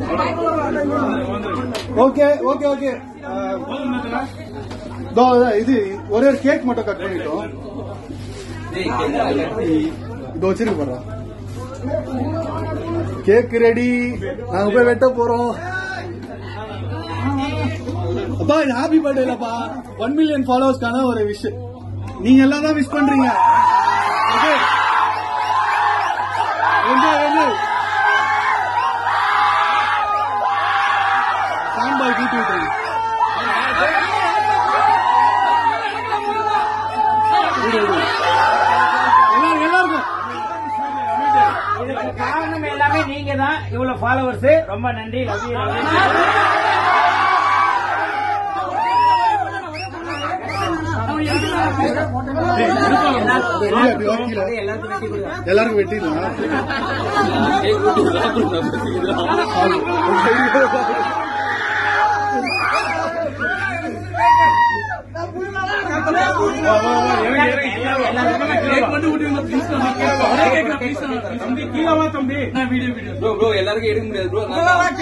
Okay okay okay இது ஒரே ஒரு கேக் மட்டும் கட் பண்ணிட்டோம் இது வச்சிருக்க போறோம் கேக் ரெடி நாங்க போய் வெட்ட போறோம் அப்பா ஹாப்பி பர்த்டேலப்பா ஒன் மில்லியன் ஃபாலோவர்ஸ்க்கான ஒரு விஷ் நீங்க எல்லாம் தான் விஷ் பண்றீங்க ஓகே என்ஜாய் என்ஜாய் ஃபேன் பாய் தூக்கி விட்டுருங்க விடு, விடு. எல்லாரும் எல்லாருக்கும் இதுக்கு காரணம் எல்லாமே நீங்க தான் இவ்வளவு ஃபாலோவர்ஸ் ரொம்ப நன்றி லவ் யூ லவ் யூ வெளியே அப்படி வா கீழே. எல்லாருக்கும் வெட்டிடலாம் ப்ரோ ப்ரோ எல்லாருக்கும் எடுக்க முடியாது ப்ரோ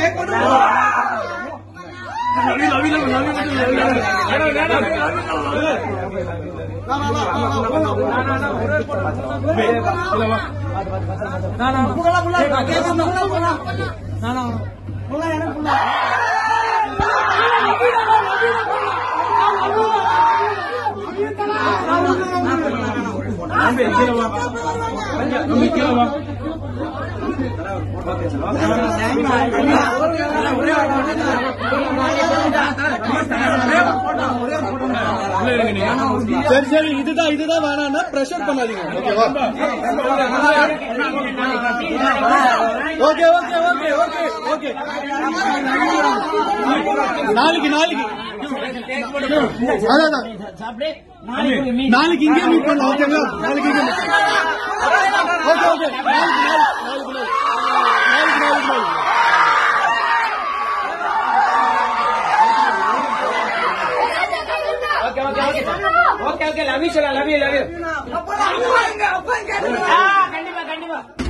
சரி சரி இதுதான் இதுதான் வேணாம்னா பிரஷர் பண்ணாதீங்க ஓகேவா okay okay okay okay okay நாளைக்கு நாளைக்கு அதான் அதான். சாப்பிடு நாளைக்கு மீட் நாளைக்கு இங்கே மீட் பண்ணலாம் ஓகேங்களா நாளைக்கு இங்கே meet பண்ணலாம். ஓகே ஓகே நாளைக்கு நாளைக்கு நாளைக்கு நாளைக்கு நாளைக்கு நாளைக்கு okay okay okay okay okay love you சொல்ல லவ் யூ லவ் யூ கண்டிப்பா கண்டிப்பா